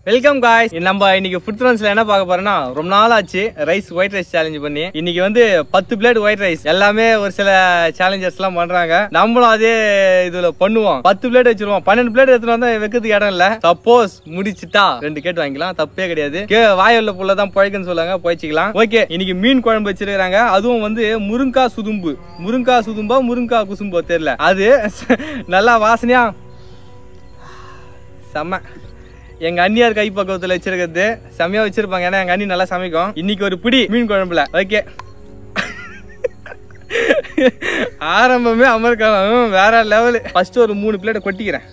Welcome guys நம்ம இன்னைக்கு food ட்ரான்ஸ்ல என்ன பார்க்க போறோம்னா ரொம்ப நாள் ஆச்சு ரைஸ் ஒயிட் ரைஸ் சேலஞ்ச் பண்ணி இன்னைக்கு வந்து பத்து பிளேட் ஒயிட் ரைஸ் எல்லாமே ஒரு சில சேலஞ்சர்ஸ் எல்லாம் பண்றாங்க நம்மளும் அதே இதுல பண்ணுவோம் பத்து பிளேட் வச்சிருவோம் பன்னெண்டு பிளேட் எடுத்துட்டு வந்தா வைக்கிறதுக்கு இடம் இல்ல சப்போஸ் முடிச்சிட்டா ரெண்டு கேட்டு வாங்கிக்கலாம் தப்பே கிடையாது கே வாயுள்ள புள்ள தான் பழைக்குன்னு சொல்லுவாங்க பழச்சிக்கலாம் ஓகே இன்னைக்கு மீன் குழம்பு வச்சிருக்காங்க அதுவும் வந்து முருங்கா சுதும்பு முருங்கா சுதும்பா முருங்கா குசும்போ தெரியல அது நல்லா வாசனையா செம்ம எங்க அண்ணியார் கை பக்குவத்துல வச்சிருக்கிறது செம்மையா வச்சிருப்பாங்க ஏன்னா எங்க அண்ணி நல்லா சமைக்கும் இன்னைக்கு ஒரு பிடி மீன் குழம்புல ஓகே ஆரம்பமே அமர்க்கலாம் வேற லெவலு ஃபர்ஸ்ட் ஒரு மூணு பிளேட் கொட்டிக்கிறேன்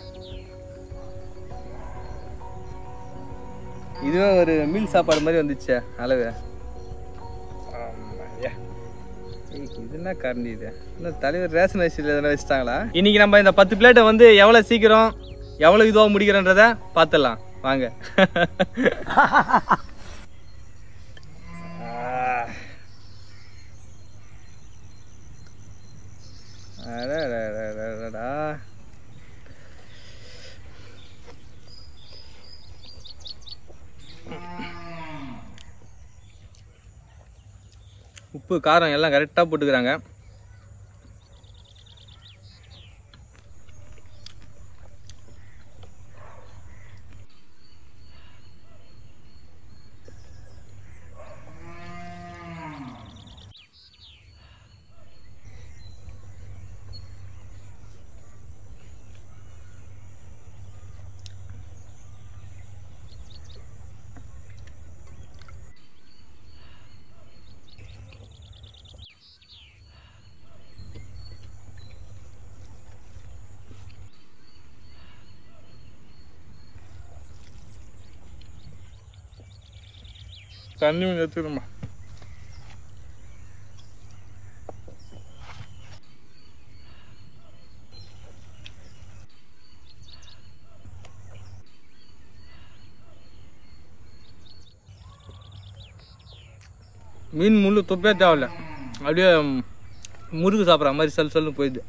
இதுவே ஒரு மீல் சாப்பாடு மாதிரி வந்துச்சு அளவு ஆமாய்யா. ஏய், இது என்ன கரண்டி இது இன்னும் தலைவர் ரேஷன் அரிசியில் எதனா வச்சுட்டாங்களா இன்னைக்கு நம்ம இந்த பத்து பிளேட்டை வந்து எவ்வளவு சீக்கிரம் எவ்வளவு இதுவாக முடிக்கிறன்றத பார்த்துடலாம் வாங்க அடடடடடடா. உப்பு காரம் எல்லாம் கரெக்டாக போட்டுக்கிறாங்க தண்ணி கொஞ்சம் எடுத்துக்கணுமா மீன் முள்ளு தொப்பே தேவையில்ல அப்படியே ம், முருகு சாப்பிட்ற மாதிரி சல் சல்னு போயிடுது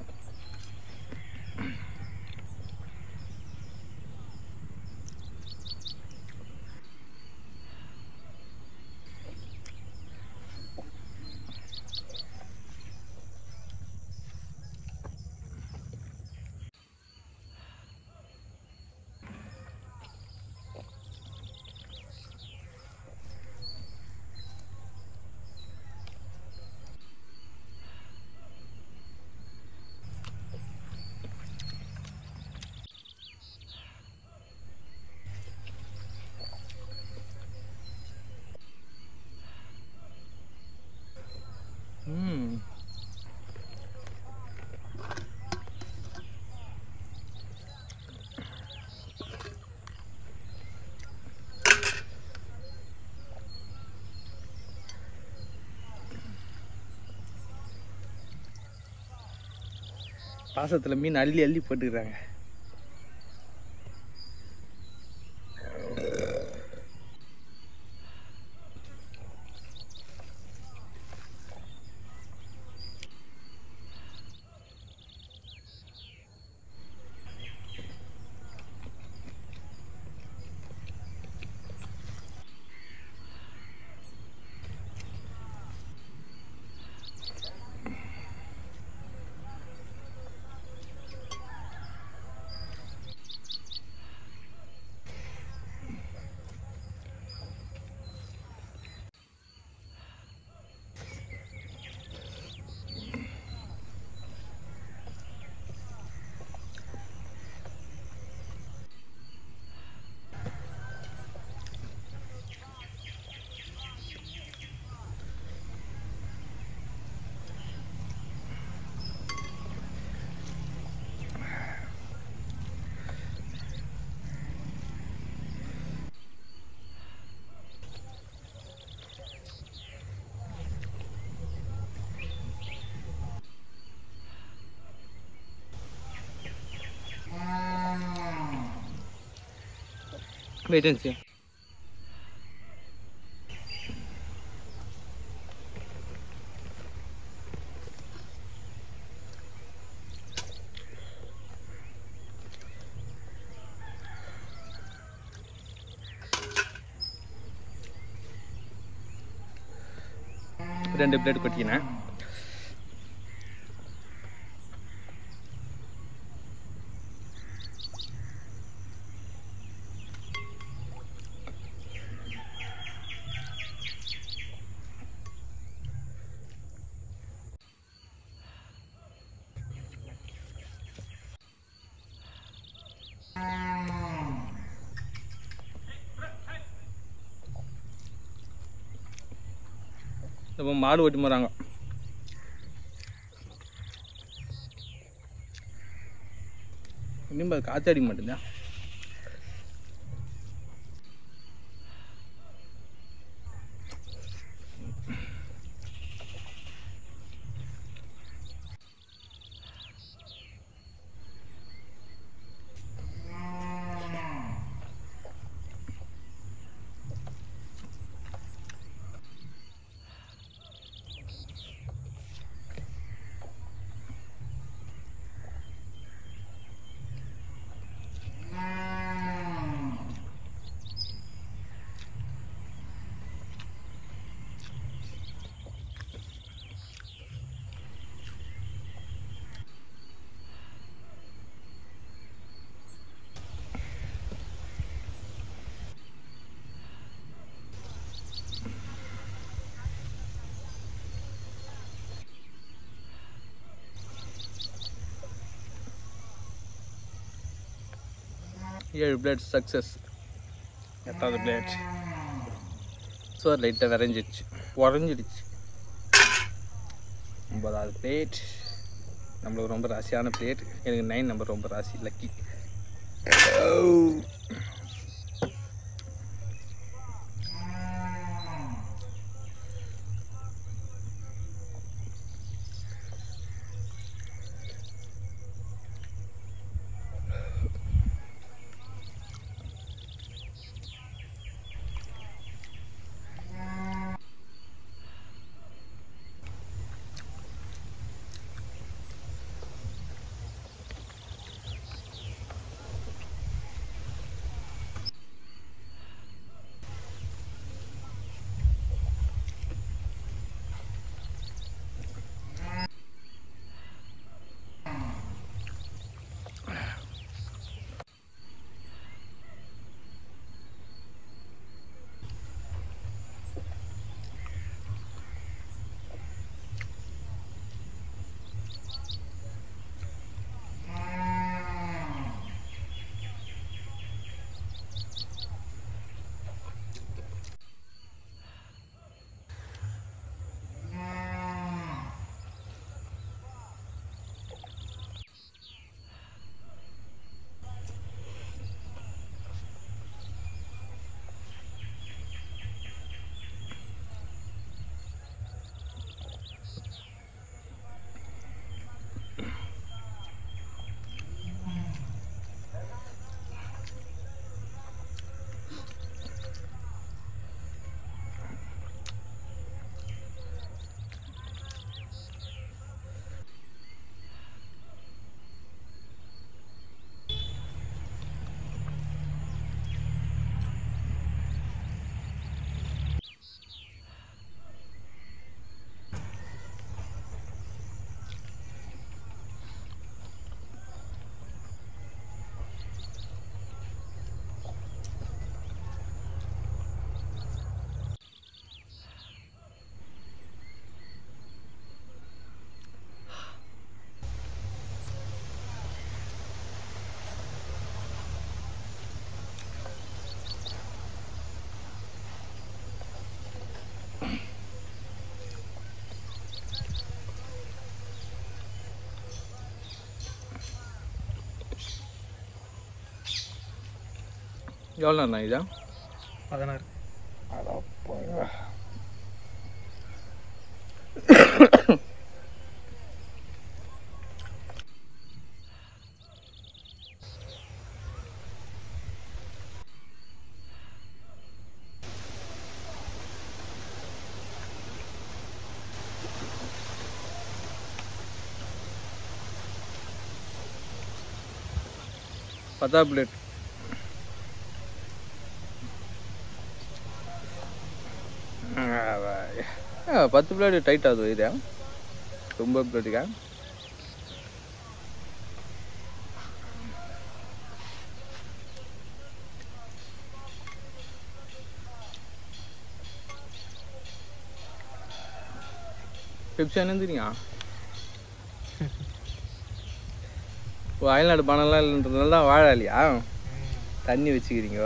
ம் பாசத்துல மீன் அள்ளி அள்ளி போட்டுக்கிறாங்க வெயிட் அண்ட் see ரெண்டு பிளேட் கொட்டிக்கினேன் இப்போ மாடு ஓட்டி போகிறாங்க இன்னும் அது காற்று அடிக்க மாட்டேங்குதா ஏழு பிளேட் சக்ஸஸ் எட்டாவது பிளேட் ஸோ லைட்டாக விரைஞ்சிடுச்சு உறைஞ்சிடுச்சு ஒன்பதாவது பிளேட் நம்மளுக்கு ரொம்ப ராசியான பிளேட் எனக்கு நைன் நம்பர் ரொம்ப ராசி லக்கி எவ்வளோ நேரம் இதா பதினாறு பத்தா பிளேட் பத்து பிளேடு டைட் ஆகுது வயிறு ரொம்ப பிளேட்டுக்கா பெப்சி என்ன தெரியுங்க வயல்நாடு பணம்லாம் இல்லைன்றதுனால தான் வாழை இல்லையா தண்ணி வச்சுக்கிறீங்க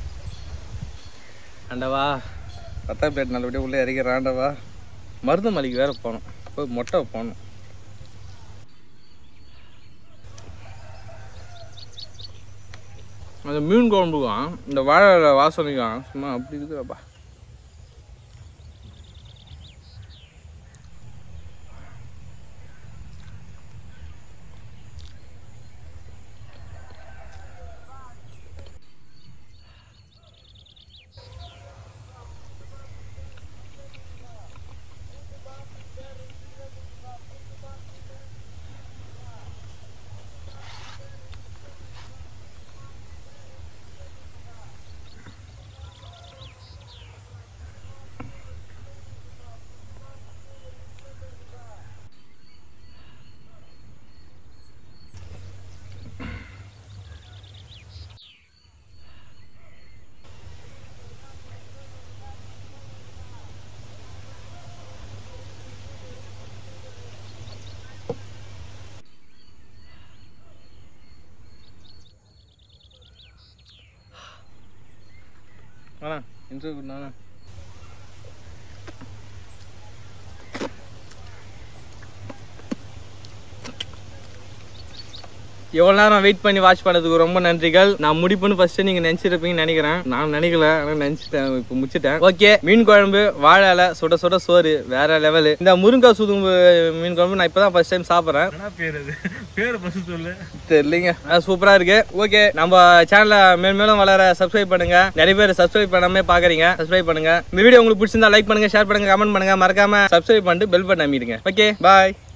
ஆண்டவா பத்தாம் பிளேட் நல்லபடியாக உள்ளே இறக்கிற ஆண்டவா மருதமலைக்கு வேற போகணும் போய் மொட்டை போகணும் அந்த மீன் குழம்புக்கும் இந்த வாழை வாசனைக்கும் சும்மா அப்படி இருக்குதுப்பா அண்ணா இன்டர்வியூ கொடுண்ணா எவ்வளோ நேரம் வெயிட் பண்ணி வாட்ச் பண்ணதுக்கு ரொம்ப நன்றிகள் நான் முடிப்புன்னு ஃபர்ஸ்ட் நீங்க நினைச்சிருப்பீங்கன்னு நினைக்கிறேன் நான் நினைக்கல ஆனா நினைச்சிட்டேன் இப்போ முடிச்சிட்டேன் ஓகே மீன் குழம்பு வாழை இலை சுட சுட சோறு வேற லெவலு இந்த முருங்கா சுதும்பு மீன் குழம்பு நான் இப்பதான் ஃபர்ஸ்ட் டைம் சாப்பிட்றேன் என்ன பேர் அது பேரை ஃபர்ஸ்ட் சொல்லு தெரியலங்க சூப்பரா இருக்கு ஓகே நம்ம சேனலை மேலும் மேலும் வளர சப்ஸ்கிரைப் பண்ணுங்க நிறைய பேர் சப்ஸ்கிரைப் பண்ணாம பாக்குறீங்க சப்ஸ்கிரைப் பண்ணுங்க இந்த வீடியோ உங்களுக்கு பிடிச்சிருந்தா லைக் பண்ணுங்க ஷேர் பண்ணுங்க கமெண்ட் பண்ணுங்க மறக்காம சப்ஸ்கிரைப் பண்ணிட்டு பெல் பட்டன் அமைடுங்க ஓகே பாய்